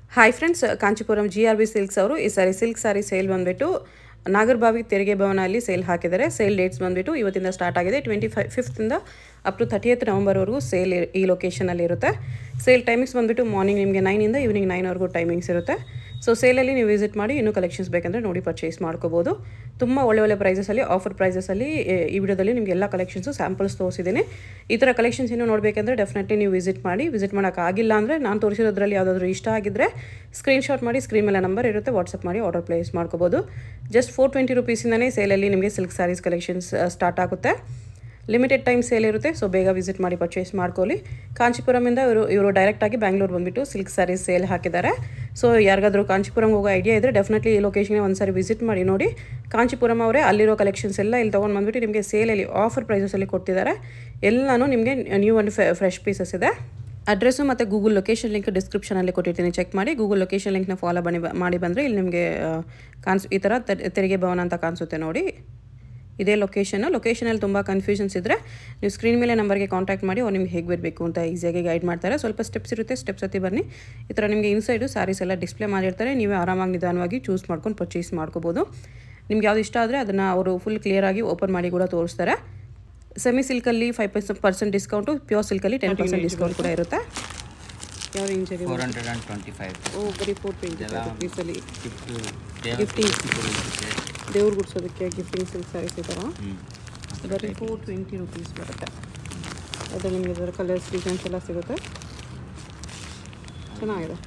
Hi friends Kanchipuram G R B silks ಅವರು ಈ ಸಾರಿ ಸಿಲ್ಕ್ ಸಾರಿ ಸೇಲ್ ಬಂದುಬಿಟ್ಟು ನಾಗರಬಾವಿ ತೆರಿಗೆ ಭವನಲ್ಲಿ ಸೇಲ್ ಹಾಕಿದ್ದಾರೆ ಸೇಲ್ ಡೇಟ್ಸ್ ಬಂದುಬಿಟ್ಟು ಇವತ್ತಿಂದ ಸ್ಟಾರ್ಟ್ ಆಗಿದೆ ಟ್ವೆಂಟಿ ಫೈ ಫಿಫ್ತಿಂದ ಅಪ್ ಟು ಥರ್ಟಿಯತ್ ನವಂಬರ್ವರೆಗೂ ಸೇಲ್ ಈ ಲೊಕೇಶನಲ್ಲಿ ಇರುತ್ತೆ ಸೇಲ್ ಟೈಮಿಂಗ್ಸ್ ಬಂದುಬಿಟ್ಟು ಮಾರ್ನಿಂಗ್ ನಿಮಗೆ ನೈನಿಂದ ಈವ್ನಿಂಗ್ ನೈನ್ವರೆಗೂ ಟೈಮಿಂಗ್ಸ್ ಇರುತ್ತೆ ಸೊ ಸೇಲಲ್ಲಿ ನೀವು ವಿಸಿಟ್ ಮಾಡಿ ಇನ್ನೂ ಕಲೆಕ್ಷನ್ಸ್ ಬೇಕಂದರೆ ನೋಡಿ ಪರ್ಚೇಸ್ ಮಾಡ್ಕೋಬೋದು ತುಂಬ ಒಳ್ಳೆ ಒಳ್ಳೆ ಪ್ರೈಸಸಲ್ಲಿ ಆಫರ್ ಪ್ರೈಸಸಲ್ಲಿ ಈ ವಿಡಿಯೋದಲ್ಲಿ ನಿಮಗೆ ಎಲ್ಲ ಕಲೆಕ್ಷನ್ಸು ಸ್ಯಾಂಪಲ್ಸ್ ತೋರಿಸಿದ್ದೀನಿ ಈ ಥರ ಕಲೆಕ್ಷನ್ಸ್ ಇನ್ನೂ ನೋಡಬೇಕಂದ್ರೆ ಡೆಫಿನೆಟ್ಲಿ ನೀವು ವಿಸಿಟ್ ಮಾಡಿ ವಿಸಿಟ್ ಮಾಡೋಕ್ಕಾಗಿಲ್ಲ ಅಂದರೆ ನಾನು ತೋರಿಸಿರೋದ್ರಲ್ಲಿ ಯಾವುದಾದ್ರೂ ಇಷ್ಟ ಆಗಿದ್ದರೆ ಸ್ಕ್ರೀನ್ಶಾಟ್ ಮಾಡಿ ಸ್ಕ್ರೀನ್ ಮೇಲೆ ನಂಬರ್ ಇರುತ್ತೆ ವಾಟ್ಸಪ್ ಮಾಡಿ ಆರ್ಡರ್ ಪ್ಲೇಸ್ ಮಾಡ್ಕೋಬೋದು ಜಸ್ಟ್ ಫೋರ್ ಟ್ವೆಂಟಿ ರುಪೀಸಿಂದನೇ ಸೇಲಲ್ಲಿ ನಿಮಗೆ ಸಿಲ್ಕ್ ಸ್ಯಾರೀಸ್ ಕಲೆಕ್ಷನ್ಸ್ ಸ್ಟಾರ್ಟ್ ಆಗುತ್ತೆ ಲಿಮಿಟೆಡ್ ಟೈಮ್ ಸೇಲ್ ಇರುತ್ತೆ ಸೊ ಬೇಗ ವಿಸಿಟ್ ಮಾಡಿ ಪರ್ಚೇಸ್ ಮಾಡ್ಕೊಳ್ಳಿ ಕಾಂಚೀಪುರಮಿಂದ ಇವರು ಇವರು ಡೈರೆಕ್ಟಾಗಿ ಬ್ಯಾಂಗ್ಳೂರ್ ಬಂದುಬಿಟ್ಟು ಸಿಲ್ಕ್ ಸ್ಯಾರೀಸ್ ಸೇಲ್ ಹಾಕಿದ್ದಾರೆ ಸೊ ಯಾರಿಗಾದ್ರೂ ಕಾಂಚೀಪುರಂ ಹೋಗೋ ಐಡಿಯಾ ಇದ್ದರೆ ಡೆಫಿನೆಟ್ಲಿ ಈ ಲೊಕೇಶನ್ಗೆ ಒಂದು ಸಾರಿ ವಿಸಿಟ್ ಮಾಡಿ ನೋಡಿ ಕಾಂಚೀಪುರಂ ಅವರೇ ಅಲ್ಲಿರೋ ಕಲೆಕ್ಷನ್ಸ್ ಎಲ್ಲ ಇಲ್ಲಿ ತೊಗೊಂಡು ಬಂದುಬಿಟ್ಟು ನಿಮಗೆ ಸೇಲಲ್ಲಿ ಆಫರ್ ಪ್ರೈಸಸಲ್ಲಿ ಕೊಡ್ತಿದ್ದಾರೆ ಎಲ್ಲನೂ ನಿಮಗೆ ನ್ಯೂ ಆ್ಯಂಡ್ ಫ್ರೆಶ್ ಪೀಸಸ್ ಇದೆ ಅಡ್ರೆಸ್ಸು ಮತ್ತು ಗೂಗಲ್ ಲೊಕೇಶನ್ ಲಿಂಕ್ ಡಿಸ್ಕ್ರಿಪ್ಷನಲ್ಲಿ ಕೊಟ್ಟಿರ್ತೀನಿ ಚೆಕ್ ಮಾಡಿ ಗೂಗಲ್ ಲೊಕೇಶನ್ ಲಿಂಕ್ನ ಫಾಲೋ ಬನ್ನಿ ಮಾಡಿ ಬಂದರೆ ಇಲ್ಲಿ ನಿಮಗೆ ಕಾಣಿಸ್ ಈ ಥರ ತೆರಿಗೆ ಭವನ ಅಂತ ಕಾಣಿಸುತ್ತೆ ನೋಡಿ ಇದೇ ಲೊಕೇಶನ್ನು ಲೊಕೇಶನಲ್ಲಿ ತುಂಬ ಕನ್ಫ್ಯೂಷನ್ಸ್ ಇದ್ದರೆ ನೀವು ಸ್ಕ್ರೀನ್ ಮೇಲೆ ನಂಬರ್ಗೆ ಕಾಂಟ್ಯಾಕ್ಟ್ ಮಾಡಿ ಅವ್ರು ನಿಮ್ಗೆ ಹೇಗೆ ಬರಬೇಕು ಅಂತ ಈಸಿಯಾಗಿ ಗೈಡ್ ಮಾಡ್ತಾರೆ ಸ್ವಲ್ಪ ಸ್ಟೆಪ್ಸ್ ಇರುತ್ತೆ ಸ್ಟೆಪ್ಸ್ ಹತ್ತಿ ಬನ್ನಿ ಈ ಥರ ನಿಮಗೆ ಇನ್ಸೈಡು ಸ್ಯಾರೀಸ್ ಎಲ್ಲ ಡಿಸ್ಪ್ಲೇ ಮಾಡಿರ್ತಾರೆ ನೀವೇ ಆರಾಮಾಗಿ ನಿಧಾನವಾಗಿ ಚೂಸ್ ಮಾಡ್ಕೊಂಡು ಪರ್ಚೇಸ್ ಮಾಡ್ಕೋಬೋದು ನಿಮ್ಗೆ ಯಾವ್ದು ಇಷ್ಟ ಆದರೆ ಅದನ್ನು ಅವರು ಫುಲ್ ಕ್ಲಿಯರಾಗಿ ಓಪನ್ ಮಾಡಿ ಕೂಡ ತೋರಿಸ್ತಾರೆ ಸೆಮಿ ಸಿಲ್ಕಲ್ಲಿ five percent percent discount pure ಸಿಲ್ಕಲ್ಲಿ ಟೆನ್ ಪರ್ಸೆಂಟ್ ಡಿಸ್ಕೌಂಟ್ ಕೂಡ ಇರುತ್ತೆ ಯಾವ ರೇಂಜಲ್ಲಿ four hundred and twenty five ಓ ಬರೀ ಫೋರ್ ಟ್ವೆಂಟಿ ಫೈವ್ ರುಪೀಸಲ್ಲಿ ಗಿಫ್ಟ್ ದೇವ್ರು ಗುಡ್ಸೋದಕ್ಕೆ ಗಿಫ್ಟಿಂಗ್ ಸಿಲ್ಕ್ ಸ್ಯಾರೀಸ್ ಈ ಥರ ಹ್ಞೂ ಬರೀ ಫೋರ್ ಟ್ವೆಂಟಿ ರುಪೀಸ್ ಬರುತ್ತೆ ಅದು ನಿಮಗೆ ಇದರ ಕಲರ್ಸ್ ಡಿಸೈನ್ಸ್ ಎಲ್ಲ ಸಿಗುತ್ತೆ ಚೆನ್ನಾಗಿದೆ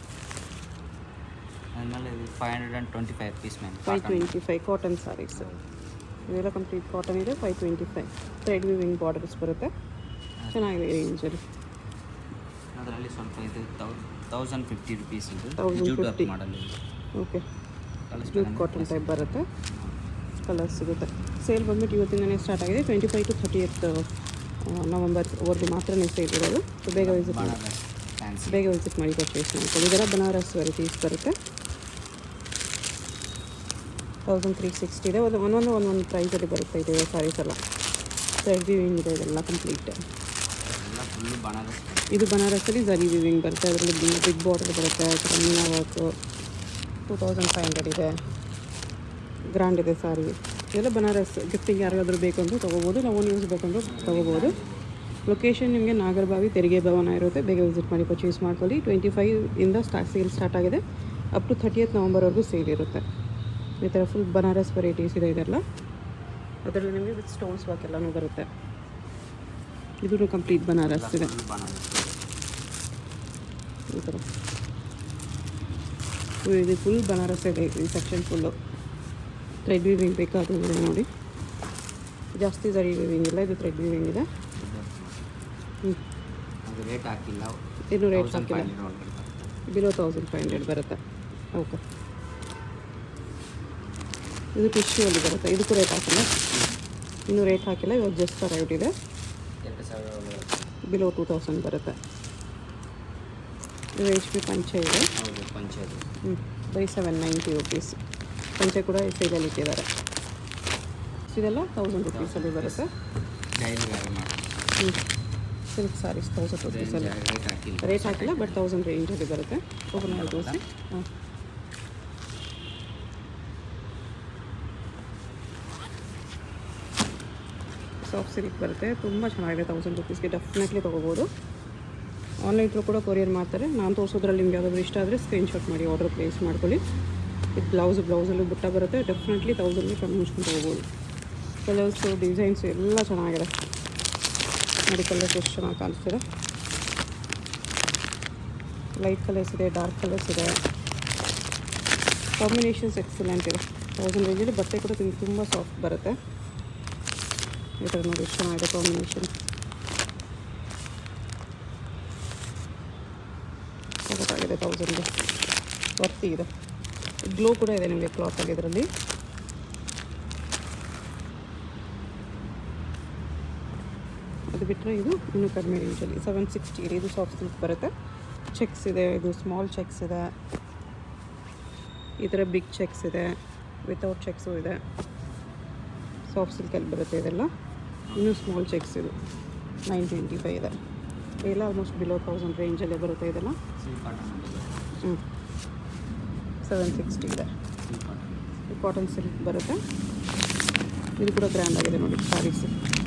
ಆಮೇಲೆ ಇದು five hundred and twenty five piece ma'am five twenty five cotton saris ಇದೆಲ್ಲ ಕಂಪ್ಲೀಟ್ ಕಾಟನ್ ಇದೆ five twenty five thread weaving borders ಬರುತ್ತೆ ಚೆನ್ನಾಗಿದೆ ಈ ರೇಂಜಲ್ಲಿ ಅದರಲ್ಲಿ ಸ್ವಲ್ಪ ಇದು ತೌಸಂಡ್ ಫಿಫ್ಟಿ ರುಪೀಸ್ ಇದು 1050. Jute up model okay jute cotton type ಬರುತ್ತೆ ಕಲರ್ಸ್ ಸಿಗುತ್ತೆ ಸೇಲ್ ಬಂದ್ಬಿಟ್ಟು ಇವತ್ತಿಂದನೇ ಸ್ಟಾರ್ಟ್ ಆಗಿದೆ twenty five to thirtieth ನವಂಬರ್ವರೆಗೂ ಮಾತ್ರ ಸೇಲ್ ಇರೋದು ಸೊ ಬೇಗ ವಿಸಿಟ್ ಮಾಡಿ ಫ್ಯಾನ್ಸಿ ಬೇಗ ವಿಸಿಟ್ ಮಾಡಿ ಪರ್ಚೇಸ್ ಮಾಡ್ಕೊಳ್ಳಿ ಇದರ ಬನಾರಸ್ ವೆರೈಟೀಸ್ ಬರುತ್ತೆ ತೌಸಂಡ್ ತ್ರೀ ಸಿಕ್ಸ್ಟಿ ಇದೆ ಒಂದು ಒಂದೊಂದು ಒಂದೊಂದು ಪ್ರೈಸಲ್ಲಿ ಬರುತ್ತೆ ಇದೆ ಸ್ಯಾರೀಸ್ ಎಲ್ಲ ಥ್ರೆಡ್ ವಿವಿಂಗ್ ಇದೆ ಇದೆಲ್ಲ ಕಂಪ್ಲೀಟ್ ಎಲ್ಲ ಫುಲ್ಲು ಬನಾರಸ್ ಇದು ಬನಾರಸಲ್ಲಿ ಜರಿ ವಿವಿಂಗ್ ಬರುತ್ತೆ ಅದರಲ್ಲಿ ಬಿಗ್ ಬಾರ್ಡರ್ ಬರುತ್ತೆ ಥರ meena work two thousand five hundred ಇದೆ ಗ್ರ್ಯಾಂಡ್ ಇದೆ ಸಾರಿ ಇದೆಲ್ಲ ಬನಾರಸ್ ಗಿಫ್ಟಿಂಗ್ ಯಾರಿಗಾದ್ರೂ ಬೇಕು ಅಂದರೆ ತೊಗೋಬೋದು ನಾವು ಓನ್ ಯೂಸ್ ಬೇಕಂದ್ರೂ ತೊಗೋಬೋದು ಲೊಕೇಶನ್ ನಿಮಗೆ ನಾಗರಬಾವಿ ತೆರಿಗೆ ಭವನ ಇರುತ್ತೆ ಬೇಗ ವಿಸಿಟ್ ಮಾಡಿ ಪರ್ಚೇಸ್ ಮಾಡ್ಕೊಳ್ಳಿ ಟ್ವೆಂಟಿ ಫೈವ್ ಇಂದ ಸ್ಟಾರ್ಟ್ ಸೇಲ್ ಸ್ಟಾರ್ಟ್ ಆಗಿದೆ ಅಪ್ ಟು ಥರ್ಟಿಯತ್ ನವಂಬರ್ವರೆಗೂ ಸೇಲ್ ಇರುತ್ತೆ ಈ ಥರ ಫುಲ್ ಬನಾರಸ್ ವೆರೈಟೀಸ್ ಇದೆ ಇದೆಲ್ಲ ಅದರಲ್ಲಿ ನಿಮಗೆ ವಿತ್ ಸ್ಟೋನ್ಸ್ ವರ್ಕ್ ಎಲ್ಲನೂ ಬರುತ್ತೆ ಇದು ಕಂಪ್ಲೀಟ್ ಬನಾರಸ್ ಇದೆ ಫುಲ್ ಬನಾರಸ್ ಈ ಥರ ಫುಲ್ ಇದು ಫುಲ್ ಬನಾರಸ್ ಇದೆ ಈ ಸೆಕ್ಷನ್ ಫುಲ್ಲು ಥ್ರೆಡ್ ವೀವಿಂಗ್ ಬೇಕಾದ್ರೆ ನೋಡಿ ಜಾಸ್ತಿ ಜರಿ ವೀವಿಂಗ್ ಇಲ್ಲ ಇದು ಥ್ರೆಡ್ ವೀವಿಂಗ್ ಇದೆ ಹ್ಞೂ ಅದು ರೇಟ್ ಹಾಕಿಲ್ಲ ಇನ್ನು ರೇಟ್ ತೌಸಂಡ್ ಹಾಕಿಲ್ಲ ಫೈವ್ ಹಂಡ್ರೆಡ್ ಒಳಗಡೆ ಬರ್ತದೆ. ಬಿಲೋ ತೌಸಂಡ್ ಫೈವ್ ಹಂಡ್ರೆಡ್ ಬರುತ್ತೆ ಓಕೆ ಇದು ಟಿಶ್ಯೂ ಅಲ್ಲಿ ಬರುತ್ತೆ ಇದಕ್ಕೂ ರೇಟ್ ಹಾಕಿಲ್ಲ ಇನ್ನೂ ರೇಟ್ ಹಾಕಿಲ್ಲ ಇವಾಗ ಜಸ್ಟ್ ಅರೈವ್ಡ್ ಇದೆ ಎರಡು ಸಾವಿರ ಒಳಗಡೆ. ಬಿಲೋ ಟೂ ತೌಸಂಡ್ ಬರುತ್ತೆ ಇದು ಎಚ್ ಪಿ ಪಂಚೆ ಇದೆ ಹೌದು ಪಂಚಾಯತ್ ಹ್ಞೂ ಬೈ ಸೆವೆನ್ ನೈಂಟಿ ರುಪೀಸ್ ಪಂಚೆ ಕೂಡ ಸೇಲಲ್ಲಿ ಇಟ್ಟಿದ್ದಾರೆ ಇದೆಲ್ಲ ತೌಸಂಡ್ ರುಪೀಸಲ್ಲಿ ಬರುತ್ತೆ ಡೈಲಿ ವ್ಯಾರಿ ಮಾಡಿ ಹ್ಞೂ ಸಿಲ್ಕ್ ಸಾರೀಸ್ ತೌಸಂಡ್ ರುಪೀಸಲ್ಲಿ ರೇಟ್ ಹಾಕಿಲ್ಲ ರೇಟ್ ಹಾಕಿಲ್ಲ ಬಟ್ ತೌಸಂಡ್ ರೇಂಜಲ್ಲಿ ಬರುತ್ತೆ ಓಪನ್ ಮಾಡಿ ತೋರಿಸಿ ಹಾಂ ಸಾಫ್ಟ್ ಸಿಲ್ಕ್ ಬರುತ್ತೆ ತುಂಬ ಚೆನ್ನಾಗಿದೆ ತೌಸಂಡ್ ರುಪೀಸ್ಗೆ ಡೆಫಿನೆಟ್ಲಿ ತೊಗೋಬೋದು ಆನ್ಲೈನ್ ಥ್ರೂ ಕೂಡ ಕೊರಿಯರ್ ಮಾಡ್ತಾರೆ ನಾನು ತೋರಿಸೋದ್ರಲ್ಲಿ ನಿಮ್ಗೆ ಯಾವುದಾದ್ರು ಇಷ್ಟ ಆದರೆ ಸ್ಕ್ರೀನ್ಶಾಟ್ ಮಾಡಿ ಆರ್ಡರ್ ಪ್ಲೇಸ್ ಮಾಡ್ಕೊಳ್ಳಿ ಇದು ಬ್ಲೌಸ್ ಬ್ಲೌಸಲ್ಲೂ ಬುಟ್ಟ ಬರುತ್ತೆ ಡೆಫಿನೆಟ್ಲಿ ತೌಸಂಡ್ಗೆ ಕಣ್ಣು ಮುಚ್ಕೊಂಡು ತೊಗೋಬೋದು ಕಲರ್ಸು ಡಿಸೈನ್ಸು ಎಲ್ಲ ಚೆನ್ನಾಗಿದೆ ನೋಡಿ ಕಲರ್ಸ್ ಎಷ್ಟು ಚೆನ್ನಾಗಿ ಕಾಣಿಸ್ತಿದೆ ಲೈಟ್ ಕಲರ್ಸ್ ಇದೆ ಡಾರ್ಕ್ ಕಲರ್ಸ್ ಇದೆ ಕಾಂಬಿನೇಷನ್ಸ್ ಎಕ್ಸಲೆಂಟ್ ಇದೆ ತೌಸಂಡ್ ರೇಂಜಲ್ಲಿ ಬಟ್ಟೆ ಕೂಡ ತುಂಬ ತುಂಬ ಸಾಫ್ಟ್ ಬರುತ್ತೆ ಈ ಥರ ನೋಡಿ ಎಷ್ಟು ಚೆನ್ನಾಗಿದೆ ಕಾಂಬಿನೇಷನ್ ಸಖತ್ತಾಗಿದೆ ತೌಸಂಡ್ಗೆ ವರ್ತಿ ಇದೆ ಗ್ಲೋ ಕೂಡ ಇದೆ ನಿಮಗೆ ಕ್ಲಾತಲ್ಲಿ ಇದರಲ್ಲಿ ಅದು ಬಿಟ್ಟರೆ ಇದು ಇನ್ನೂ ಕಡಿಮೆ ರೇಂಜಲ್ಲಿ ಸೆವೆನ್ ಸಿಕ್ಸ್ಟಿ ಇದು ಸಾಫ್ಟ್ ಸಿಲ್ಕ್ ಬರುತ್ತೆ ಚೆಕ್ಸ್ ಇದೆ ಇದು ಸ್ಮಾಲ್ ಚೆಕ್ಸ್ ಇದೆ ಈ ಥರ ಬಿಗ್ ಚೆಕ್ಸ್ ಇದೆ ವಿತೌಟ್ ಚೆಕ್ಸು ಇದೆ ಸಾಫ್ಟ್ ಸಿಲ್ಕಲ್ಲಿ ಬರುತ್ತೆ ಇದೆಲ್ಲ ಇನ್ನೂ ಸ್ಮಾಲ್ ಚೆಕ್ಸ್ ಇದು ನೈನ್ ಟ್ವೆಂಟಿ ಫೈವ್ ಇದೆ ಎಲ್ಲ ಆಲ್ಮೋಸ್ಟ್ ಬಿಲೋ ತೌಸಂಡ್ ರೇಂಜಲ್ಲೇ ಬರುತ್ತೆ ಇದೆಲ್ಲ ಸಿಲ್ಕ್ ಕಾಟನ್ ಹ್ಞೂ ಸೆವೆನ್ ಸಿಕ್ಸ್ಟಿ ಇದೆ ಕಾಟನ್ ಸಿಲ್ಕ್ ಬರುತ್ತೆ ಇದು ಕೂಡ ಗ್ರ್ಯಾಂಡ್ ಆಗಿದೆ ನೋಡಿ ಸಾರೀಸ್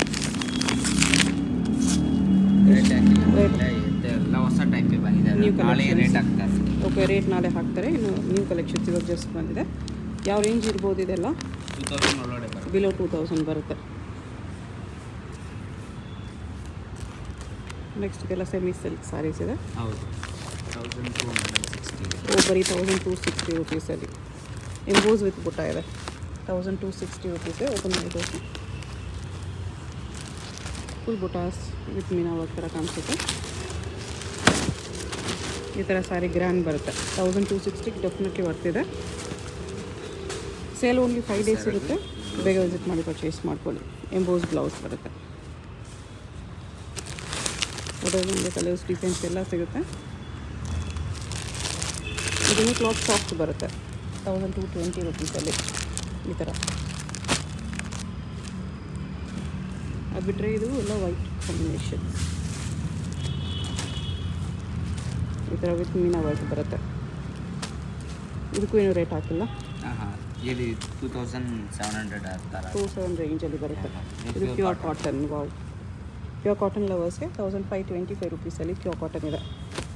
ರೇಟ್ ಹಾಕಿಲ್ಲ Rate. ಎಲ್ಲ ಇದೆ, ಎಲ್ಲ ಹೊಸ ಟೈಪ್ ಬಂದಿದೆ New ನಾಳೆ collections. ರೇಟ್ ಹಾಕ್ತಾರೆ ಓಕೆ ರೇಟ್ ನಾಳೆ ಹಾಕ್ತಾರೆ ಇನ್ನು ನ್ಯೂ ಕಲೆಕ್ಷನ್ಸ್ ಇವಾಗ ಜಸ್ಟ್ ಬಂದಿದೆ ಯಾವ ರೇಂಜ್ ಇರ್ಬೋದು ಇದೆಲ್ಲ ಟೂ ತೌಸಂಡ್ ಒಳಗಡೆ ಬರುತ್ತೆ ಬಿಲೋ ಟೂ ತೌಸಂಡ್ ಬರುತ್ತೆ ನೆಕ್ಸ್ಟ್ ಇದೆಲ್ಲ ಸೆಮಿ ಸಿಲ್ಕ್ ಸ್ಯಾರೀಸ್ ಇದೆ ಹೌದು ತೌಸಂಡ್ ಟೂ ಹಂಡ್ರೆಡ್ ಸಿಕ್ಸ್ಟಿ ಇದೆ ಓ ಬರೀ ತೌಸಂಡ್ ಟೂ ಸಿಕ್ಸ್ಟಿ ರುಪೀಸಲ್ಲಿ ಎಂಬೋಸ್ ವಿತ್ ಬುಟ್ಟ ಇದೆ thousand two sixty rupees open ಮಾಡಿ ತೋರಿಸಿ full buttas with meena work ಥರ ಕಾಣಿಸುತ್ತೆ ಈ ಥರ ಸ್ಯಾರಿ ಗ್ರ್ಯಾಂಡ್ ಬರುತ್ತೆ ತೌಸಂಡ್ ಟೂ ಸಿಕ್ಸ್ಟಿಗೆ ಡೆಫಿನೆಟ್ಲಿ ಬರ್ತಿದೆ ಸೇಲ್ ಓನ್ಲಿ ಫೈವ್ ಡೇಸ್ ಇರುತ್ತೆ ಬೇಗ ವಿಸಿಟ್ ಮಾಡಿ ಪರ್ಚೇಸ್ ಮಾಡ್ಕೊಳ್ಳಿ ಎಂಬೋಸ್ ಬ್ಲೌಸ್ ಬರುತ್ತೆ ಅದರಲ್ಲಿ ಕಲರ್ಸ್ ಡಿಸೈನ್ಸ್ ಎಲ್ಲ ಸಿಗುತ್ತೆ ಇದನ್ನು ಕ್ಲಾತ್ ಸಾಫ್ಟ್ ಬರುತ್ತೆ ತೌಸಂಡ್ ಟು ಟ್ವೆಂಟಿ ರುಪೀಸಲ್ಲಿ ಈ ಥರ ಅದು ಬಿಟ್ಟರೆ ಇದು ಎಲ್ಲ ವೈಟ್ ಕಾಂಬಿನೇಷನ್ ಈ ಥರ ವಿತ್ ಮೀನಾ ವರ್ಕ್ ಬರುತ್ತೆ ಇದಕ್ಕೂ ಏನು ರೇಟ್ ಹಾಕಿಲ್ಲ ಹಾಂ ಹಾಂ ಇದು ಟೂ ತೌಸಂಡ್ ಸೆವೆನ್ ಹಂಡ್ರೆಡ್ ಆ ಥರ ಟೂ ಸೆವೆನ್ ರೇಂಜಲ್ಲಿ ಬರುತ್ತೆ ಇದು ಇದು pure pure cotton. Cotton wow pure cotton ಲವರ್ಸ್ಗೆ ತೌಸಂಡ್ ಫೈವ್ ಟ್ವೆಂಟಿ ಫೈವ್ ರುಪೀಸಲ್ಲಿ ಪ್ಯೂರ್ ಕಾಟನ್ ಇದೆ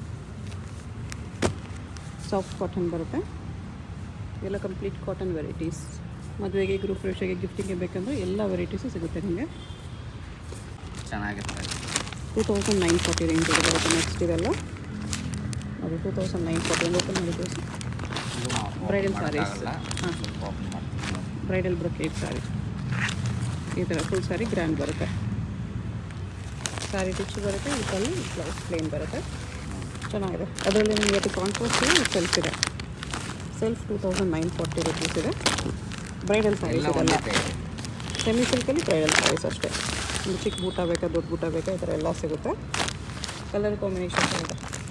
ಸಾಫ್ಟ್ ಕಾಟನ್ ಬರುತ್ತೆ ಎಲ್ಲ ಕಂಪ್ಲೀಟ್ ಕಾಟನ್ ವೆರೈಟೀಸ್ ಮದುವೆಗೆ ಗ್ರೂಪ್ ಫ್ರೆಶ್ಗೆ ಗಿಫ್ಟಿಂಗ್ಗೆ ಬೇಕಂದ್ರೆ ಎಲ್ಲ ವೆರೈಟೀಸು ಸಿಗುತ್ತೆ ನಿಮಗೆ ಚೆನ್ನಾಗಿರ್ತದೆ two thousand nine forty range ಬರುತ್ತೆ ನೆಕ್ಸ್ಟ್ ಇದೆಲ್ಲ ಅದು ಟೂ ತೌಸಂಡ್ ನೈನ್ ಫಾರ್ಟಿ ಒಂದು ಓಪನ್ ಮಾಡಿ ತೋರಿಸಿ ಇದು Bridal open sarees. ಮಾಡೋಕ್ಕಾಗಲ್ಲ. ಹಾಂ. ಸ್ವಲ್ಪ open ಮಾಡ್ತೀನಿ ನೋಡಿ. ಬ್ರೈಡಲ್ ಬ್ರೊಕೇಟ್ ಸ್ಯಾರಿ ಈ ಥರ ಫುಲ್ ಸ್ಯಾರಿ ಗ್ರ್ಯಾಂಡ್ ಬರುತ್ತೆ ಸ್ಯಾರಿ ಟಿಚ್ ಬರುತ್ತೆ ಇದರಲ್ಲಿ ಬ್ಲೌಸ್ ಪ್ಲೇನ್ ಬರುತ್ತೆ ಚೆನ್ನಾಗಿದೆ ಅದರಲ್ಲಿ ನಿಮಗೆ ಇವತ್ತು ಕಾಂಟ್ರಾಸ್ಟ್ ಸೆಲ್ಫ್ ಇದೆ self two thousand nine forty rupees ಇದೆ ಬ್ರೈಡಲ್ ಸ್ಯಾರೀಸ್ ಎಲ್ಲ ಇದೆಲ್ಲ ಒಂದೇ type. ಸೆಮಿ ಸಿಲ್ಕಲ್ಲಿ ಬ್ರೈಡಲ್ ಸ್ಯಾರೀಸ್ ಅಷ್ಟೇ ಒಂದು ಚಿಕ್ಕ ಬೂಟ ಬೇಕಾ ದೊಡ್ಡ ಬೂಟ ಬೇಕಾ ಈ ಥರ ಎಲ್ಲ ಸಿಗುತ್ತೆ ಕಲರ್ ಕಾಂಬಿನೇಷನ್ಸ್ ಇದೆ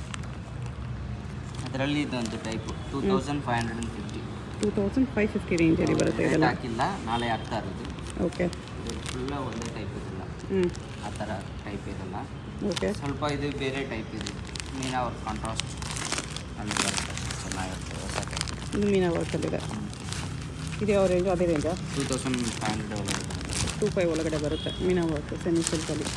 ಅದರಲ್ಲಿ ಇದೊಂದು type two thousand five hundred and fifty two thousand five fifty ರೇಂಜಲ್ಲಿ ಬರುತ್ತೆ ರೇಟ್ ಇದೆಲ್ಲ ಹಾಕಿಲ್ಲ ನಾಳೆ ಹಾಕ್ತಾ ಇರೋದು ಓಕೆ ಇದು ಫುಲ್ಲ ಒಂದೇ ಟೈಪ್ ಇರಲ್ಲ ಹ್ಞೂ ಆ ಥರ ಟೈಪ್ ಇರಲ್ಲ ಓಕೆ ಸ್ವಲ್ಪ ಇದು ಬೇರೆ ಟೈಪ್ ಇದೆ ಮೀನಾ ಅವ್ರ ಕಾಂಟ್ರಾಸ್ಟ್ ಅಲ್ಲಿ ಬರುತ್ತೆ ಚೆನ್ನಾಗಿರುತ್ತೆ ಹೊಸ ಟೈಪ್ ಇದು ಮೀನಾ ವರ್ಕಲ್ಲಿದೆ ಇದು ಯಾವ ರೇಂಜು ಅದೇ ರೇಂಜಾ ಟೂ ತೌಸಂಡ್ ಫೈವ್ ಹಂಡ್ರೆಡ್ ಒಳಗಡೆ ಬರುತ್ತೆ. ಟೂ ಫೈವ್ ಒಳಗಡೆ ಬರುತ್ತೆ ಮೀನಾ ವರ್ಕ್ ಸೆಮಿ ಸಿಲ್ಕಲ್ಲಿ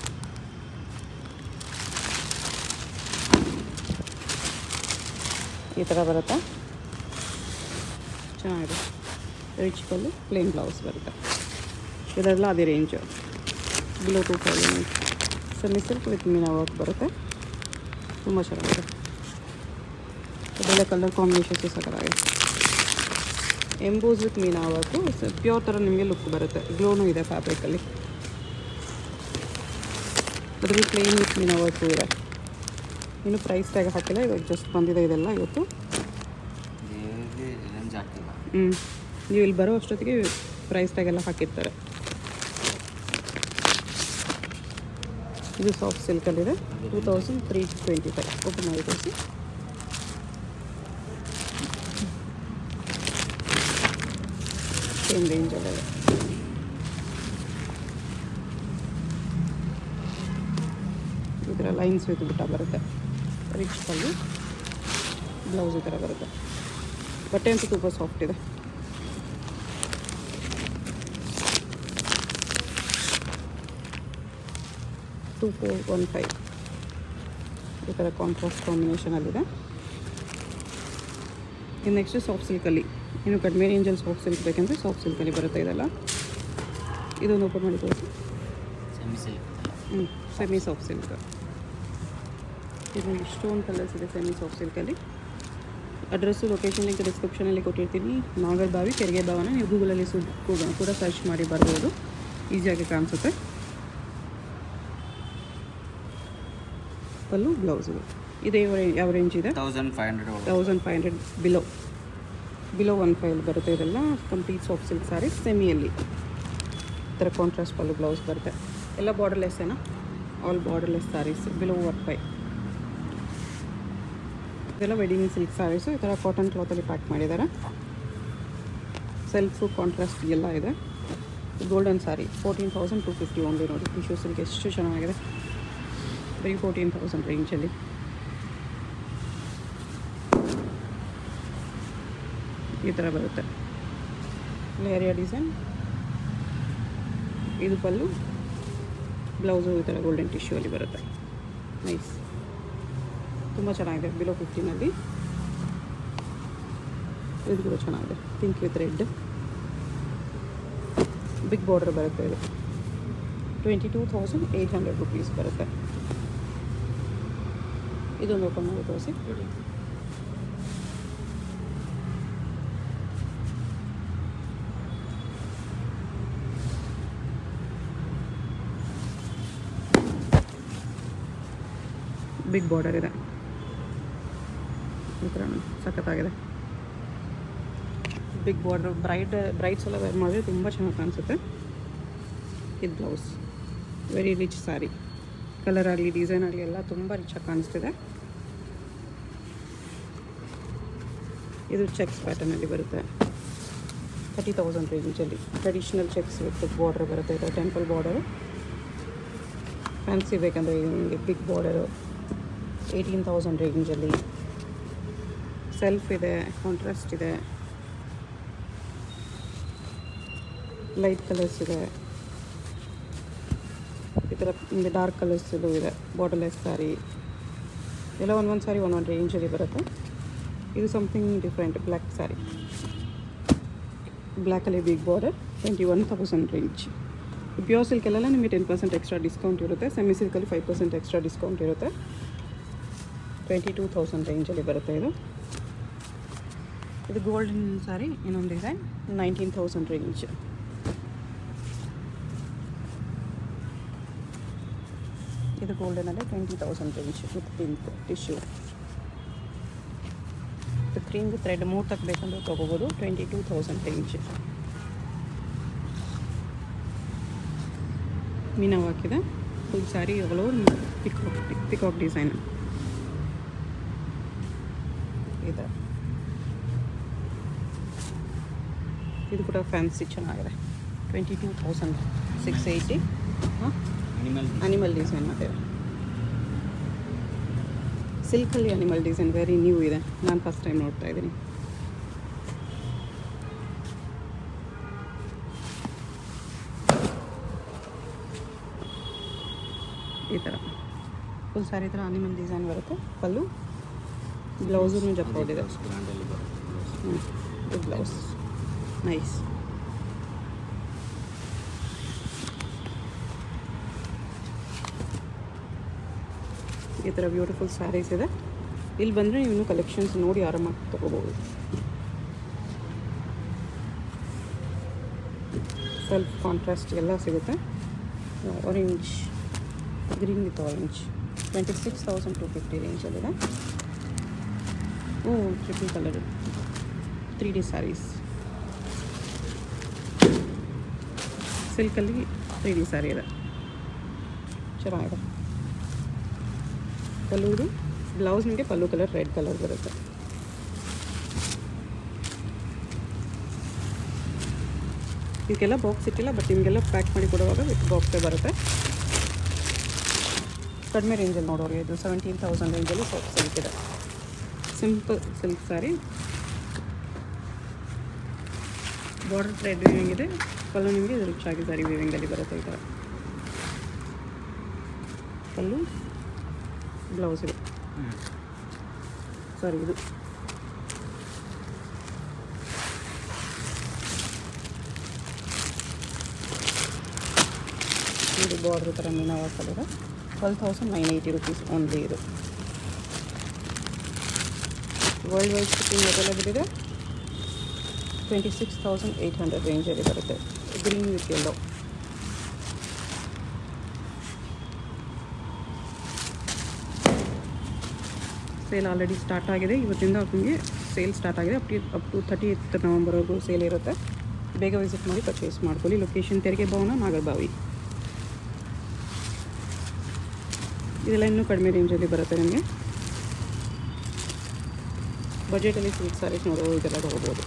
ಈ ಥರ ಬರುತ್ತೆ ಚೆನ್ನಾಗಿದೆ ರಿಚ್ ಪಲ್ಲು ಪ್ಲೇನ್ ಬ್ಲೌಸ್ ಬರುತ್ತೆ ಇದೆಲ್ಲ ಅದೇ range below two five semi silk with meena work ಬರುತ್ತೆ ತುಂಬ ಚೆನ್ನಾಗಿದೆ ಅದೆಲ್ಲ ಕಲರ್ ಕಾಂಬಿನೇಷನ್ಸ್ ಸಕ್ಕತ್ತಾಗಿದೆ emboss with meena work pure ಥರ ನಿಮಗೆ ಲುಕ್ ಬರುತ್ತೆ ಗ್ಲೋನು ಇದೆ ಫ್ಯಾಬ್ರಿಕಲ್ಲಿ ಅದ್ರಲ್ಲಿ ಪ್ಲೇನ್ ವಿತ್ ಮೀನಾ ವರ್ಕು ಇದೆ ಇನ್ನು ಪ್ರೈಸ್ ಟ್ಯಾಗ್ ಹಾಕಿಲ್ಲ ಇವಾಗ ಜಸ್ಟ್ ಬಂದಿದೆ ಇದೆಲ್ಲ ಇವತ್ತು ಇದು ರೇಂಜ್ ಹಾಕಿಲ್ಲ ಹ್ಞೂ ನೀವು ಇಲ್ಲಿ ಬರೋ ಅಷ್ಟೊತ್ತಿಗೆ ಪ್ರೈಸ್ ಟ್ಯಾಗ್ ಎಲ್ಲ ಹಾಕಿರ್ತಾರೆ ಇದು ಸಾಫ್ಟ್ ಸಿಲ್ಕಲ್ಲಿದೆ two thousand three twenty five open ಮಾಡಿ ತೋರಿಸಿ ಸೇಮ್ ರೇಂಜಲ್ಲಿದೆ ಈ ಥರ ಲೈನ್ಸ್ ವಿತ್ ಬಿಟ್ಟ ಬರುತ್ತೆ ರಿಚ್ ಪಲ್ಲು ಬ್ಲೌಸ್ ಈ ಥರ ಬರುತ್ತೆ ಬಟ್ಟೆ ಅಂತೂ ತುಂಬ ಸಾಫ್ಟ್ ಇದೆ ಟೂ ಫೋರ್ ಒನ್ ಫೈವ್ ಈ ಥರ ಕಾಂಟ್ರಾಸ್ಟ್ ಕಾಂಬಿನೇಷನಲ್ಲಿದೆ ಇನ್ನು ನೆಕ್ಸ್ಟ್ ಸಾಫ್ಟ್ ಸಿಲ್ಕಲ್ಲಿ ಇನ್ನು ಕಡಿಮೆ ರೇಂಜಲ್ಲಿ ಸಾಫ್ಟ್ ಸಿಲ್ಕ್ ಬೇಕಂದರೆ ಸಾಫ್ಟ್ ಸಿಲ್ಕಲ್ಲಿ ಬರುತ್ತೆ ಇದೆಲ್ಲ ಇದೊಂದು ಓಪನ್ ಮಾಡಿ ತೋರಿಸಿ ಸೆಮಿ ಸಿಲ್ಕ್ ಹ್ಞೂ ಸೆಮಿ ಸಾಫ್ಟ್ ಸಿಲ್ಕ್ ಇದು ಇಷ್ಟೊಂದು ಕಲರ್ಸ್ ಇದೆ ಸೆಮಿ ಸಾಫ್ಟ್ ಸಿಲ್ಕಲ್ಲಿ ಅಡ್ರೆಸ್ಸು ಲೊಕೇಶನ್ ಲಿಂಕ್ ಡಿಸ್ಕ್ರಿಪ್ಷನಲ್ಲಿ ಕೊಟ್ಟಿರ್ತೀನಿ ನಾಗರಬಾವಿ ಕೆರೆಗೆ ಭಾವನ ನೀವು ಗೂಗಲಲ್ಲಿ ಸು ಕೂಡ ಕೂಡ ಸರ್ಚ್ ಮಾಡಿ ಬರ್ಬೋದು ಈಸಿಯಾಗಿ ಕಾಣಿಸುತ್ತೆ ಪಲ್ಲು ಬ್ಲೌಸ್ ಇದು ಇದೇ ಯಾವ ರೇಂಜ್ ಇದೆ ತೌಸಂಡ್ ಫೈವ್ ಹಂಡ್ರೆಡ್ ಒಳಗಡೆ thousand five hundred below below one five ಬರುತ್ತೆ ಇದೆಲ್ಲ ಕಂಪ್ಲೀಟ್ ಸಾಫ್ಟ್ ಸಿಲ್ಕ್ ಸ್ಯಾರಿ ಸೆಮಿಯಲ್ಲಿ ಈ ಥರ ಕಾಂಟ್ರಾಸ್ಟ್ ಪಲ್ಲು ಬ್ಲೌಸ್ ಬರುತ್ತೆ ಎಲ್ಲ ಬಾರ್ಡರ್ಲೆಸ್ ಏನಾ all borderless saris below one five ಇದೆಲ್ಲ ವೆಡ್ಡಿಂಗ್ ಸಿಲ್ಕ್ ಸ್ಯಾರೀಸು ಈ ಥರ ಕಾಟನ್ ಕ್ಲಾತಲ್ಲಿ ಪ್ಯಾಕ್ ಮಾಡಿದ್ದಾರೆ ಸೆಲ್ಫು ಕಾಂಟ್ರಾಸ್ಟ್ ಎಲ್ಲ ಇದೆ golden sari fourteen thousand two fifty only ನೋಡಿ ಟಿಶ್ಯೂ ಸಿಲ್ಕ್ ಎಷ್ಟು ಚೆನ್ನಾಗಿದೆ ಬರೀ ಫೋರ್ಟೀನ್ ತೌಸಂಡ್ ರೇಂಜಲ್ಲಿ ಈ ಥರ ಬರುತ್ತೆ ಲೇರಿಯಾ ಡಿಸೈನ್ ಇದು ಪಲ್ಲು ಬ್ಲೌಸು ಈ ಥರ ಗೋಲ್ಡನ್ ಟಿಶ್ಯೂ ಅಲ್ಲಿ ಬರುತ್ತೆ ನೈಸ್ ತುಂಬ ಚೆನ್ನಾಗಿದೆ ಬಿಲೋ ಫಿಫ್ಟೀನಲ್ಲಿ ಇದು ಕೂಡ ಚೆನ್ನಾಗಿದೆ pink with red big border ಬರುತ್ತೆ ಇದು twenty two thousand eight hundred rupees ಬರುತ್ತೆ ಇದೊಂದು ಓಪನ್ ಮಾಡಿ ತೋರಿಸಿ ಬಿಗ್ ಬಾರ್ಡರ್ ಇದೆ ಈ ಥರ ಸಖತ್ತಾಗಿದೆ ಬಿಗ್ ಬಾರ್ಡರ್ ಬ್ರೈಡ್ ಬ್ರೈಡ್ಸ್ ಎಲ್ಲ ವೇರ್ ಮಾಡಿದ್ರೆ ತುಂಬ ಚೆನ್ನಾಗಿ ಕಾಣಿಸುತ್ತೆ ಇದು blouse very rich sari colour ಆಗಲಿ ಡಿಸೈನ್ ಆಗಲಿ ಎಲ್ಲ ತುಂಬ ರಿಚಾಗಿ ಕಾಣಿಸ್ತಿದೆ ಇದು ಚೆಕ್ಸ್ ಪ್ಯಾಟರ್ನಲ್ಲಿ ಬರುತ್ತೆ ತರ್ಟಿ ತೌಸಂಡ್ ರೇಂಜಲ್ಲಿ ಟ್ರೆಡಿಷ್ನಲ್ ಚೆಕ್ಸ್ ವಿತ್ ಬಾರ್ಡರ್ ಬರುತ್ತೆ ಇದು ಟೆಂಪಲ್ ಬಾರ್ಡರು ಫ್ಯಾನ್ಸಿ ಬೇಕಂದರೆ ನಿಮಗೆ ಬಿಗ್ ಬಾರ್ಡರು ಏಯ್ಟೀನ್ ತೌಸಂಡ್ ರೇಂಜಲ್ಲಿ ಸೆಲ್ಫ್ ಇದೆ ಕಾಂಟ್ರಾಸ್ಟ್ ಇದೆ ಲೈಟ್ ಕಲರ್ಸ್ ಇದೆ ಈ ಥರ ನಿಮಗೆ ಡಾರ್ಕ್ ಕಲರ್ಸ್ ಇದು ಇದೆ ಬಾರ್ಡರ್ಲೆಸ್ ಸ್ಯಾರಿ ಎಲ್ಲ ಒಂದೊಂದು ಸಾರಿ ಒಂದೊಂದು ರೇಂಜಲ್ಲಿ ಬರುತ್ತೆ ಇದು ಸಮಥಿಂಗ್ ಡಿಫ್ರೆಂಟ್ ಬ್ಲ್ಯಾಕ್ ಸ್ಯಾರಿ ಬ್ಲ್ಯಾಕಲ್ಲಿ big border twenty one thousand range pure ಸಿಲ್ಕಲ್ಲೆಲ್ಲ ನಿಮಗೆ ಟೆನ್ ಪರ್ಸೆಂಟ್ ಎಕ್ಸ್ಟ್ರಾ ಡಿಸ್ಕೌಂಟ್ ಇರುತ್ತೆ ಸೆಮಿ ಸಿಲ್ಕಲ್ಲಿ ಫೈವ್ ಪರ್ಸೆಂಟ್ ಎಕ್ಸ್ಟ್ರಾ ಡಿಸ್ಕೌಂಟ್ ಇರುತ್ತೆ ಟ್ವೆಂಟಿ ಟೂ ತೌಸಂಡ್ ರೇಂಜಲ್ಲಿ ಬರುತ್ತೆ ಇದು ಇದು ಗೋಲ್ಡನ್ ಸಾರಿ ಇನ್ನೊಂದು ಡಿಸೈನ್ ನೈನ್ಟೀನ್ ತೌಸಂಡ್ ರೇಂಜ್ ಇದು ಗೋಲ್ಡನಲ್ಲಿ twenty thousand range with pink tissue ಇದು ಕ್ರೀಮ್ ಥ್ರೆಡ್ ಮೂರು ತಕ್ಕ ಬೇಕಂದ್ರೆ ತೊಗೋಬೋದು ಟ್ವೆಂಟಿ ಟೂ ತೌಸಂಡ್ ರೇಂಜ್ ಮೀನವ್ ಹಾಕಿದೆ ಫುಲ್ ಸ್ಯಾರಿ ಅವಳು ಪಿಕಾಕ್ ಪಿಕಾಕ್ ಡಿಸೈನ್ ಈ ಥರ ಇದು ಕೂಡ ಫ್ಯಾನ್ಸಿ ಚೆನ್ನಾಗಿದೆ twenty two thousand six eighty ಹಾಂ ಅನಿಮಲ್ ಅನಿಮಲ್ ಡಿಸೈನ್ ಮತ್ತೆ ಸಿಲ್ಕಲ್ಲಿ ಅನಿಮಲ್ ಡಿಸೈನ್ ವೆರಿ ನ್ಯೂ ಇದೆ ನಾನು ಫಸ್ಟ್ ಟೈಮ್ ನೋಡ್ತಾ ಇದ್ದೀನಿ ಈ ಥರ ಫುಲ್ ಸ್ಯಾರಿ ಥರ ಅನಿಮಲ್ ಡಿಸೈನ್ ಬರುತ್ತೆ ಪಲ್ಲು ಬ್ಲೌಸೂ ಜಪ್ಪೋದಿದೆ ಗ್ರ್ಯಾಂಡಲ್ಲಿ ಬರುತ್ತೆ ಹ್ಞೂ ಇದು ಬ್ಲೌಸ್ ನೈಸ್ ಈ ಥರ ಬ್ಯೂಟಿಫುಲ್ ಸ್ಯಾರೀಸ್ ಇದೆ ಇಲ್ಲಿ ಬಂದರೆ ನೀವು ಇನ್ನೂ ಕಲೆಕ್ಷನ್ಸ್ ನೋಡಿ ಆರಾಮಾಗಿ ತೊಗೋಬೋದು ಸೆಲ್ಫ್ ಕಾಂಟ್ರಾಸ್ಟ್ ಎಲ್ಲ ಸಿಗುತ್ತೆ orange green with orange twenty six thousand two fifty ರೇಂಜಲ್ಲಿದೆ oh triple colour three D saris ಸಿಲ್ಕಲ್ಲಿ ತ್ರೀ ಡಿ ಸ್ಯಾರಿ ಇದೆ ಚೆನ್ನಾಗಿದೆ ಪಲ್ಲುದು ಬ್ಲೌಸ್ ನಿಮಗೆ ಪಲ್ಲು ಕಲರ್ ರೆಡ್ ಕಲರ್ ಬರುತ್ತೆ ಇದಕ್ಕೆಲ್ಲ ಬಾಕ್ಸ್ ಇಟ್ಟಿಲ್ಲ ಬಟ್ ನಿಮಗೆಲ್ಲ ಪ್ಯಾಕ್ ಮಾಡಿ ಕೊಡುವಾಗ ವಿತ್ ಬಾಕ್ಸೇ ಬರುತ್ತೆ ಕಡಿಮೆ ರೇಂಜಲ್ಲಿ ನೋಡೋರಿಗೆ ಇದು ಸೆವೆಂಟೀನ್ ತೌಸಂಡ್ ರೇಂಜಲ್ಲಿ ಸಾಫ್ಟ್ ಸಿಲ್ಕ್ ಇದೆ simple silk sari border thread weaving ಇದೆ ಪಲ್ಲು ನಿಮಗೆ ಇದು ರಿಚ್ ಆಗಿ ಸ್ಯಾರಿ ವಿವಿಂಗಲ್ಲಿ ಬರುತ್ತೆ ಈ ಥರ ಪಲ್ಲು ಬ್ಲೌಸ್ ಇದೆ ಸಾರಿ ಇದು ಇದು ಬಾರ್ಡ್ರ್ ಥರ ಮೀನಾವ colour twelve thousand nine eighty rupees only ಇದು ವರ್ಲ್ಡ್ ವೈಡ್ ಶಿಪ್ಪಿಂಗ್ ಅವೈಲೇಬಲ್ ಇದೆ twenty six thousand eight hundred ರೇಂಜಲ್ಲಿ ಬರುತ್ತೆ green with yellow sale already start ಆಗಿದೆ ಇವತ್ತಿಂದ ನಿಮಗೆ ಸೇಲ್ ಸ್ಟಾರ್ಟ್ ಆಗಿದೆ up to up to thirty eighth ನವಂಬರ್ವರೆಗೂ ಸೇಲ್ ಇರುತ್ತೆ ಬೇಗ ವಿಸಿಟ್ ಮಾಡಿ ಪರ್ಚೇಸ್ ಮಾಡ್ಕೊಳ್ಳಿ ಲೊಕೇಶನ್ ತೆರಿಗೆ ಭವನ ನಾಗರಬಾವಿ ಇದೆಲ್ಲ ಇನ್ನೂ ಕಡಿಮೆ ರೇಂಜಲ್ಲಿ ಬರುತ್ತೆ ನಿಮಗೆ ಬಜೆಟಲ್ಲಿ ಸಿಲ್ಕ್ ಸ್ಯಾರೀಸ್ ನೋಡೋ ಇದೆಲ್ಲ ತೊಗೋಬೋದು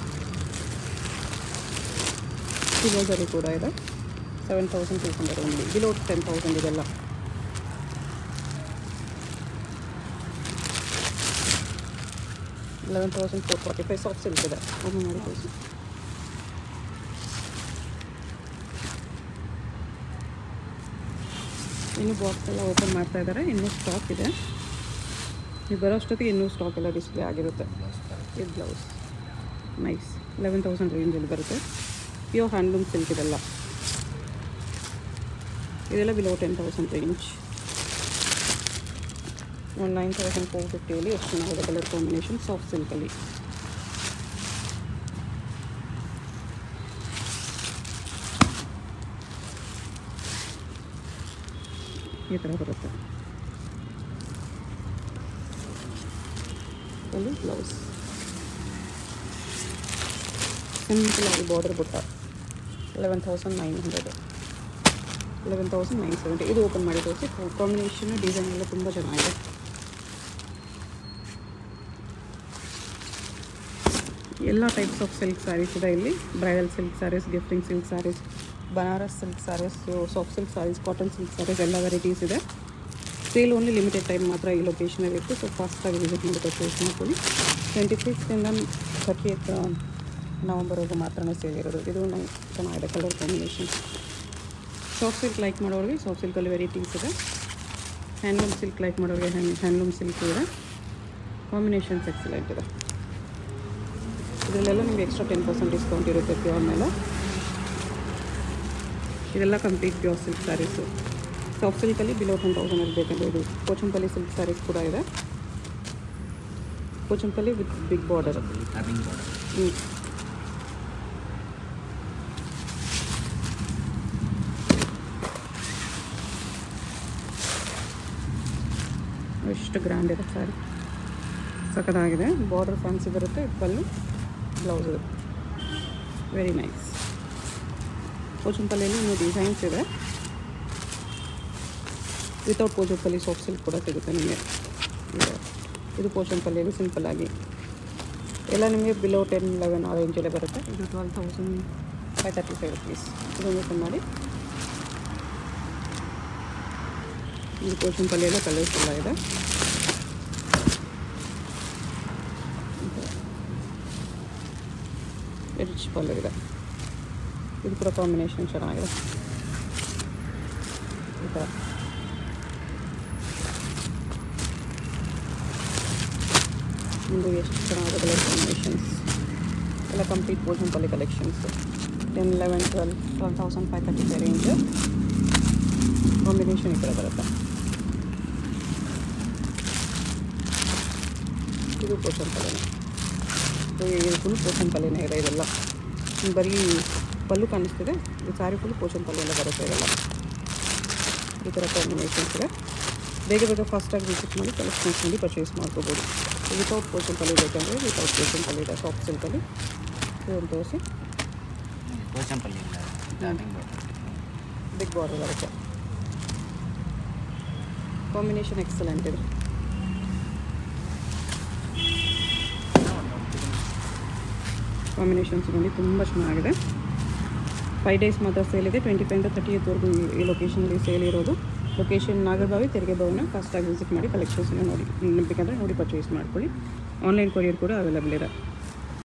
ಸಿಲೋಸಲ್ಲಿ ಕೂಡ ಇದೆ seven thousand two hundred only below ten thousand ಇದೆಲ್ಲ eleven thousand four forty five soft silk ಇದೆ ಓಪನ್ ಮಾಡಿ ತೋರಿಸಿ ಇನ್ನು ಬಾಕ್ಸ್ ಎಲ್ಲ ಓಪನ್ ಮಾಡ್ತಾ ಇದ್ದಾರೆ ಇನ್ನೂ ಸ್ಟಾಕ್ ಇದೆ ನೀವು ಬರೋ ಅಷ್ಟೊತ್ತಿಗೆ ಇನ್ನೂ ಸ್ಟಾಕ್ ಎಲ್ಲ ಡಿಸ್ಪ್ಲೇ ಆಗಿರುತ್ತೆ ಇದು ಬ್ಲೌಸ್ ನೈಸ್ ಲೆವೆನ್ ತೌಸಂಡ್ ರೇಂಜಲ್ಲಿ ಬರುತ್ತೆ ಪ್ಯೂರ್ ಹ್ಯಾಂಡ್ಲೂಮ್ ಸಿಲ್ಕ್ ಇದೆಲ್ಲ ಇದೆಲ್ಲ ಬಿಲೋ ಟೆನ್ ತೌಸಂಡ್ ರೇಂಜ್ ಒಂದು ನೈನ್ ತೌಸಂಡ್ ಫೋರ್ ಫಿಫ್ಟಿಯಲ್ಲಿ ಎಷ್ಟು ಚೆನ್ನಾಗಿದೆ ಕಲರ್ ಕಾಂಬಿನೇಷನ್ ಸಾಫ್ಟ್ ಸಿಲ್ಕಲ್ಲಿ ಈ ಥರ ಬರುತ್ತೆ ಅಲ್ಲಿ ಬ್ಲೌಸ್ ಸಿಂಪಲ್ ಆಗಿ ಬಾರ್ಡರ್ ಬುಟ್ಟ eleven thousand nine hundred eleven thousand nine seventy ಇದು ಓಪನ್ ಮಾಡಿ ತೋರಿಸಿ ಕಾಂಬಿನೇಷನ್ ಡಿಸೈನ್ ಎಲ್ಲ ತುಂಬ ಚೆನ್ನಾಗಿದೆ ಎಲ್ಲ ಟೈಪ್ಸ್ ಆಫ್ ಸಿಲ್ಕ್ ಸ್ಯಾರೀಸ್ ಇದೆ ಇಲ್ಲಿ bridal silk saris gifting silk saris Banaras silk saris soft silk saris cotton silk saris ಎಲ್ಲ ವೆರೈಟೀಸ್ ಇದೆ ಸೇಲ್ ಓನ್ಲಿ ಲಿಮಿಟೆಡ್ ಟೈಮ್ ಮಾತ್ರ ಈ ಲೊಕೇಶನಲ್ಲಿ ಇತ್ತು ಸೊ ಫಾಸ್ಟಾಗಿ ವಿಸಿಟ್ ಮಾಡಿ ಪರ್ಚೇಸ್ ಮಾಡ್ಕೊಳ್ಳಿ ಟ್ವೆಂಟಿ ಸಿಕ್ಸ್ತಿಂದ ಥರ್ಟಿ ಏತ್ ನವಂಬರ್ವರೆಗೂ ಮಾತ್ರನೇ ಸೇಲ್ ಇರೋದು ಇದು ನಂಗೆ ಚೆನ್ನಾಗಿದೆ colour combination soft silk like ಮಾಡೋರಿಗೆ ಸಾಫ್ಟ್ ಸಿಲ್ಕಲ್ಲಿ ವೆರೈಟೀಸ್ ಇದೆ ಹ್ಯಾಂಡ್ಲೂಮ್ ಸಿಲ್ಕ್ ಲೈಕ್ ಮಾಡೋರಿಗೆ ಹ್ಯಾಂಡ್ ಹ್ಯಾಂಡ್ಲೂಮ್ ಸಿಲ್ಕ್ ಇದೆ ಕಾಂಬಿನೇಷನ್ಸ್ ಎಕ್ಸಲೆಂಟ್ ಇದೆ ಇದರಲ್ಲೆಲ್ಲ ನಿಮಗೆ ಎಕ್ಸ್ಟ್ರಾ ಟೆನ್ ಪರ್ಸೆಂಟ್ ಡಿಸ್ಕೌಂಟ್ ಇರುತ್ತೆ ಪ್ಯೂರ್ ಮೇಲೆ ಇದೆಲ್ಲ complete pure silk saris soft ಸಿಲ್ಕಲ್ಲಿ ಬಿಲೋ ಟೆನ್ ತೌಸಂಡ್ ಇರಬೇಕಂದ್ರೆ ಇದು ಪೋಚಂಪಲ್ಲಿ ಸಿಲ್ಕ್ ಸ್ಯಾರೀಸ್ ಕೂಡ ಇದೆ ಪೋಚಂಪಲ್ಲಿ ವಿತ್ ಬಿಗ್ ಬಾರ್ಡರ್ ಕರ್ನಿಂಗ್ ಬಾರ್ಡರ್ ಹ್ಞೂ ಎಷ್ಟು ಗ್ರ್ಯಾಂಡ್ ಇದೆ ಸ್ಯಾರಿ ಸಖತ್ತಾಗಿದೆ ಬಾರ್ಡರ್ ಫ್ಯಾನ್ಸಿ ಬರುತ್ತೆ ಪಲ್ಲು ಬ್ಲೌಸ್ ಇದೆ ವೆರಿ ನೈಸ್ ಪೋಚಂಪಲ್ಲಿಯಲ್ಲಿ ಇನ್ನೂ ಡಿಸೈನ್ಸ್ ಇದೆ ವಿತೌಟ್ ಪೋಚಂಪಲ್ಲಿ ಸಾಫ್ಟ್ ಸಿಲ್ಕ್ ಕೂಡ ಸಿಗುತ್ತೆ ನಿಮಗೆ ಇದು- ಇದು ಪೋಚಂಪಲ್ಲಿಯಲ್ಲಿ ಸಿಂಪಲ್ ಆಗಿ ಎಲ್ಲ ನಿಮಗೆ ಬಿಲೋ ಟೆನ್ ಲೆವೆನ್ ಆ ರೇಂಜಲ್ಲೇ ಬರುತ್ತೆ ಇದು twelve thousand five thirty five rupees ಇದೊಂದು ಓಪನ್ ಮಾಡಿ ಇದು ಪೋಚಂಪಲ್ಲಿ ಎಲ್ಲ ಕಲರ್ಸ್ ಎಲ್ಲ ಇದೆ ರಿಚ್ ಪಲ್ಲು ಇದೆ ಇದು ಕೂಡ ಕಾಂಬಿನೇಷನ್ ಚೆನ್ನಾಗಿದೆ ಈ ಥರ ಇದು ಎಷ್ಟು ಚೆನ್ನಾಗಿದೆ ಕಲರ್ ಕಾಂಬಿನೇಷನ್ಸ್ ಎಲ್ಲ complete Pochampally collections ten eleven twelve twelve thousand five thirty five range combination ಈ ಕಡೆ ಬರುತ್ತೆ ಇದು ಪೋಚಂಪಲ್ಲಿನೇ ಇದು ಫುಲ್ ಪೋಚಂಪಲ್ಲಿನೇ ಇದೆ ಇದೆಲ್ಲ ಇನ್ನು ಬರೀ ಪಲ್ಲು ಕಾಣಿಸ್ತಿದೆ ಈ ಸಾರಿ ಫುಲ್ ಪೋಚಂಪಲ್ಲಿ ಎಲ್ಲ ಬರುತ್ತೆ ಇದೆಲ್ಲ ಈ ಥರ ಕಾಂಬಿನೇಷನ್ಸ್ ಇದೆ ಬೇಗ ಬೇಗ ಫಾಸ್ಟಾಗಿ ವಿಸಿಟ್ ಮಾಡಿ ಕಲೆಕ್ಷನ್ಸ್ ಮಾಡಿ ಪರ್ಚೇಸ್ ಮಾಡ್ಕೋಬೋದು ವಿತೌಟ್ ಪೋಚಂಪಲ್ಲಿ ಬೇಕಂದರೆ ವಿತೌಟ್ ಪೋಚಂಪಲ್ಲಿ ಇದೆ ಸಾಫ್ಟ್ ಸಿಲ್ಕಲ್ಲಿ ಇದನ್ನು ತೋರಿಸಿ ಪೋಚಂಪಲ್ಲಿ ಇಲ್ಲ ಕರ್ನಿಂಗ್ ಬಾರ್ಡರ್ ಬಿಗ್ ಬಾರ್ಡರ್ ಬರುತ್ತೆ ಕಾಂಬಿನೇಷನ್ ಎಕ್ಸಲೆಂಟ್ ಇದೆ ಕಾಂಬಿನೇಷನ್ಸ್ ನೋಡಿ ತುಂಬ ಚೆನ್ನಾಗಿದೆ ಫೈವ್ ಡೇಸ್ ಮಾತ್ರ ಸೇಲ್ ಇದೆ ಟ್ವೆಂಟಿ ಫೈವಿಂದ ತರ್ಟಿ ಏತ್ವರೆಗೂ ಈ ಲೊಕೇಶನಲ್ಲಿ ಸೇಲ್ ಇರೋದು ಲೊಕೇಶನ್ ನಾಗರಬಾವಿ ತೆರಿಗೆ ಭವನ ಫಾಸ್ಟಾಗಿ ವಿಸಿಟ್ ಮಾಡಿ ಕಲೆಕ್ಷನ್ಸ್ನ ನೋಡಿ ಬೇಕಂದರೆ ನೋಡಿ ಪರ್ಚೇಸ್ ಮಾಡ್ಕೊಳ್ಳಿ ಆನ್ಲೈನ್ ಕೊರಿಯರ್ ಕೂಡ ಅವೈಲೇಬಲ್ ಇದೆ